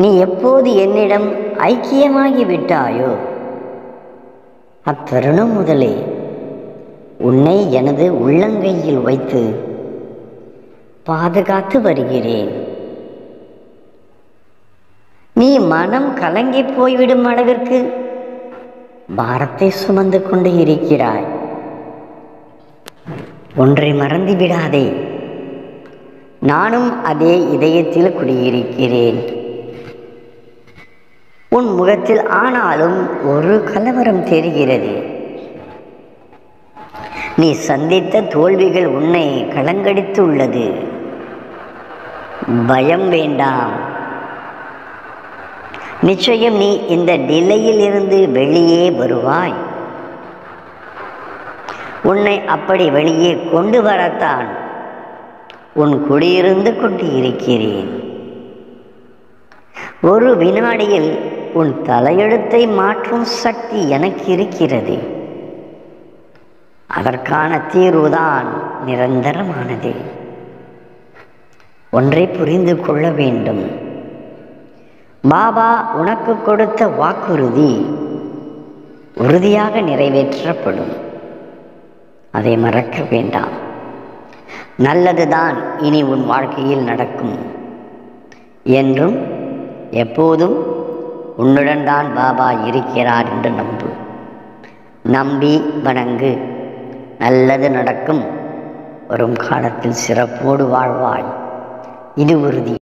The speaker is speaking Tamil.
நீ எப்போது என்னிடம் ஐக்கியமாகி விட்டாயோ அத்தருணம் முதலே உன்னை எனது உள்ளங்கையில் வைத்து பாதுகாத்து வருகிறேன் நீ மனம் கலங்கி போய்விடும் அளவிற்கு பாரத்தை சுமந்து கொண்டு இருக்கிறாய் ஒன்றை மறந்து விடாதே நானும் அதே இதயத்தில் குடியிருக்கிறேன் உன் முகத்தில் ஆனாலும் ஒரு கலவரம் தெரிகிறது நீ சந்தித்த தோல்விகள் உன்னை கலங்கடித்துள்ளது பயம் வேண்டாம் நிச்சயம் நீ இந்த நிலையில் இருந்து வெளியே வருவாய் உன்னை அப்படி வெளியே கொண்டு வரத்தான் உன் குடியிருந்து கொண்டு இருக்கிறேன் ஒரு வினாடியில் உன் தலையெழுத்தை மாற்றும் சக்தி எனக்கு இருக்கிறது அதற்கான தீர்வுதான் நிரந்தரமானது ஒன்றை புரிந்து கொள்ள வேண்டும் பாபா உனக்கு கொடுத்த வாக்குறுதி உறுதியாக நிறைவேற்றப்படும் அதை மறக்க வேண்டாம் நல்லதுதான் இனி உன் வாழ்க்கையில் நடக்கும் என்றும் எப்போதும் உன்னுடன் தான் பாபா இருக்கிறார் என்று நம்பு நம்பி வணங்கு நல்லது நடக்கும் வரும் காலத்தில் சிறப்போடு வாழ்வாய் இது உறுதி